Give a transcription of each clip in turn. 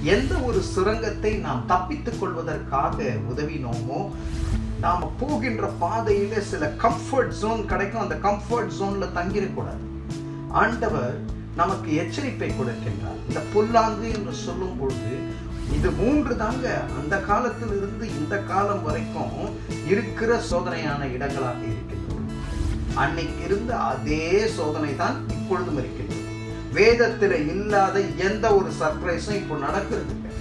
எந்த ஒரு சுரங்கத்தை நாம் தப்பித்துக் கொள்வதற்காக உதவினோமோ நாம போகின்ற பாதையில சில கம்ஃபர்ட் ஜோன் கிடைக்கும் அந்த கம்ஃபர்ட் ஜோன்ல தங்கிடக்கூடாது ஆண்டவர் நமக்கு எச்சரிப்பை கொடுக்கின்றார் இந்த பொல்லாங்கு என்று சொல்லும் பொழுது இது மூன்று தாங்க அந்த காலத்திலிருந்து இந்த காலம் வரைக்கும் இருக்கிற சோதனையான இடங்களாக இருக்கின்றது அன்னைக்கு இருந்த அதே சோதனை தான் இப்பொழுதும் இருக்கின்றது வேதத்தில் இல்லாத எந்த ஒரு சர்ப்ரைஸும் இப்போ நடக்கிறது இல்லை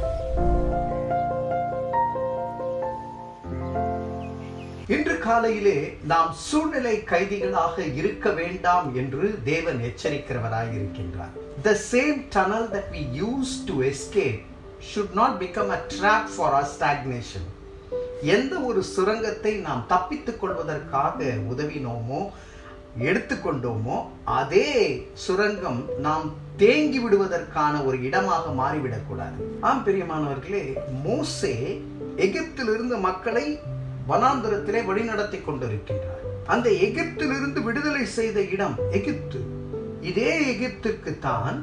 இன்று காலையிலே நாம் சூழ்நிலை கைதிகளாக இருக்க வேண்டாம் என்று தேவன் எச்சரிக்கிறவராய் இருக்கின்றார் The same tunnel that we use to escape should not become a trap for our stagnation. எந்த ஒரு சுரங்கத்தை நாம் தப்பித்துக் கொள்வதற்காக உதவினோமோ எடுத்துக்கொண்டோமோ அதே சுரங்கம் நாம் தேங்கி விடுவதற்கான ஒரு இடமாக மாறிவிடக்கூடாது ஆம் பிரியமானவர்களே மோசே எகிப்திலிருந்து மக்களை வனாந்தரத்திலே வழிநடத்தி கொண்டிருக்கின்றார் அந்த எகிப்திலிருந்து விடுதலை செய்த இடம் எகிப்து இதே எகிப்திற்கு தான்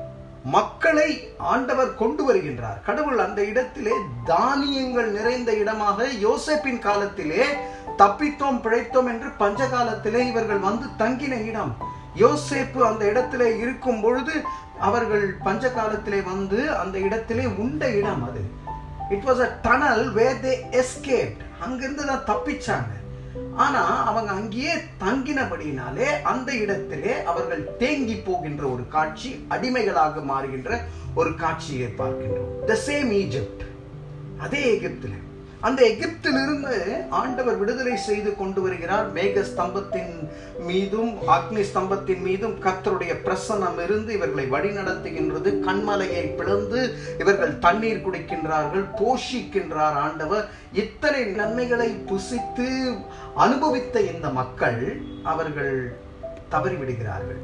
மக்களை ஆண்டவர் கொண்டு வருகின்றார் கடவுள் அந்த இடத்திலே தானியங்கள் நிறைந்த இடமாக யோசேப்பின் காலத்திலே தப்பித்தோம் பிழைத்தோம் என்று பஞ்ச காலத்திலே இவர்கள் வந்து தங்கின இடம் யோசேப்பு அந்த இடத்திலே இருக்கும் பொழுது அவர்கள் பஞ்ச காலத்திலே வந்து அந்த இடத்திலே உண்ட இடம் அது it was a tunnel where they escaped அங்கிருந்து தான் தப்பிச்சாங்க ஆனா அவங்க அங்கேயே தங்கினபடினாலே அந்த இடத்திலே அவர்கள் தேங்கி போகின்ற ஒரு காட்சி அடிமைகளாக மாறுகின்ற ஒரு காட்சியை பார்க்கின்றோம் த சேம் ஈஜிப்ட் அதே எகிப்தில் அந்த எகிப்திலிருந்து ஆண்டவர் விடுதலை செய்து கொண்டு வருகிறார் மேக ஸ்தம்பத்தின் மீதும் அக்னி ஸ்தம்பத்தின் மீதும் கர்த்தருடைய பிரசன்னம் இருந்து இவர்களை வழிநடத்துகின்றது கண்மலையை பிளந்து இவர்கள் தண்ணீர் குடிக்கின்றார்கள் போஷிக்கின்றார் ஆண்டவர் இத்தனை நன்மைகளை புசித்து அனுபவித்த இந்த மக்கள் அவர்கள் தவறிவிடுகிறார்கள்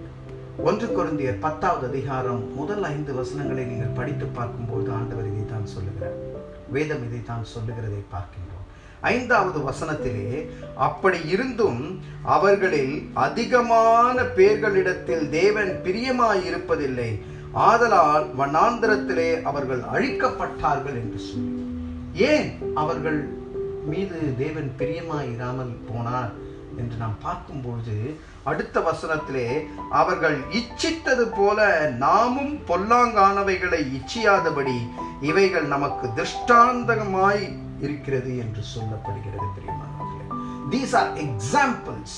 ஒன்று குருந்தியர் பத்தாவது அதிகாரம் முதல் ஐந்து வசனங்களை நீங்கள் படித்து பார்க்கும்போது ஆண்டவர் இதைத்தான் சொல்லுகிறார் வேதம் இதைத்தான் சொல்லுகிறதை பார்க்கின்றோம் ஐந்தாவது வசனத்திலே அப்படி இருந்தும் அவர்களில் அதிகமான பேர்களிடத்தில் தேவன் பிரியமாய் இருப்பதில்லை ஆதலால் வனாந்திரத்திலே அவர்கள் அழிக்கப்பட்டார்கள் என்று சொல்லி ஏன் அவர்கள் மீது தேவன் பிரியமாய் இராமல் போனார் என்று நாம் பார்க்கும்பொழுது அடுத்த வசனத்திலே அவர்கள் இச்சித்தது போல நாமும் பொல்லாங்கானவைகளை இச்சியாதபடி இவைகள் நமக்கு திருஷ்டாந்தகமாய் இருக்கிறது என்று சொல்லப்படுகிறது பிரியமானவர்களே தீஸ் ஆர் எக்ஸாம்பிள்ஸ்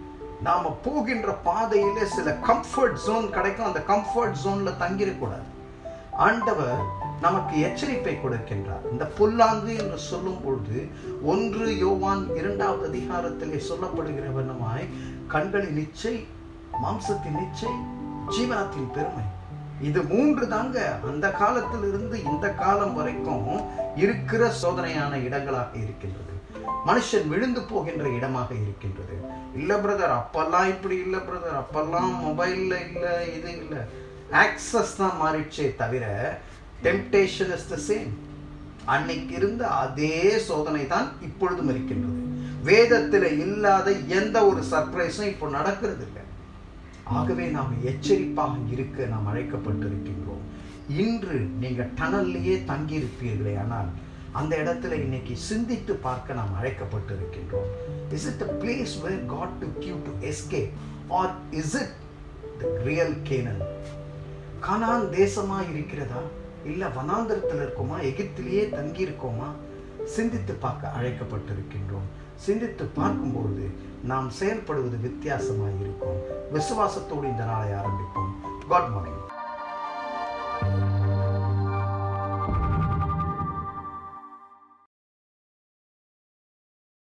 நாம போகின்ற பாதையில சில கம்ஃபர்ட் ஜோன் கிடைக்கும் அந்த கம்ஃபர்ட் ஜோன்ல தங்கிடக்கூடாது ஆண்டவர் நமக்கு எச்சரிப்பை கொடுக்கின்றார் இந்த பொல்லாங்கு என்று சொல்லும் பொழுது ஒன்று யோவான் இரண்டாவது அதிகாரத்திலே சொல்லப்படுகிறவனமாய் கண்களின் இச்சை மாம்சத்தின் இச்சை ஜீவனத்தின் பெருமை இது மூன்று தாங்க அந்த காலத்திலிருந்து இந்த காலம் வரைக்கும் இருக்கிற சோதனையான இடங்களாக இருக்கின்றது மனுஷன் விழுந்து போகின்ற இடமாக இருக்கின்றது இல்ல பிரதர் அப்பெல்லாம் இப்படி இல்ல பிரதர் அப்பெல்லாம் மொபைல்ல இல்ல இது இல்ல ஆக்சஸ் தான் மாறிடுச்சே தவிர டெம்டேஷன் இஸ் த சேம் அன்னைக்கு இருந்த அதே சோதனை தான் இப்பொழுதும் இருக்கின்றது வேதத்தில் இல்லாத எந்த ஒரு சர்ப்ரைஸும் இப்போ நடக்கிறது இல்லை ஆகவே நாம் எச்சரிப்பாக இருக்க நாம் அழைக்கப்பட்டிருக்கின்றோம் இன்று நீங்க டனல்லையே தங்கியிருப்பீர்களே ஆனால் அந்த இடத்துல இன்னைக்கு சிந்தித்து பார்க்க நாம் அழைக்கப்பட்டிருக்கின்றோம் is it a place where God to queue to escape or is it the real Canaan கானான் தேசமா இருக்கிறதா இல்ல வனாந்தரத்தில் இருக்குமா எகிப்திலேயே தங்கி இருக்கோமா சிந்தித்து பார்க்க அழைக்கப்பட்டிருக்கின்றோம் சிந்தித்து பார்க்கும்பொழுது நாம் செயல்படுவது வித்தியாசமாக இருக்கும் விசுவாசத்தோடு இந்த நாளை ஆரம்பிப்போம் காட் மார்னிங்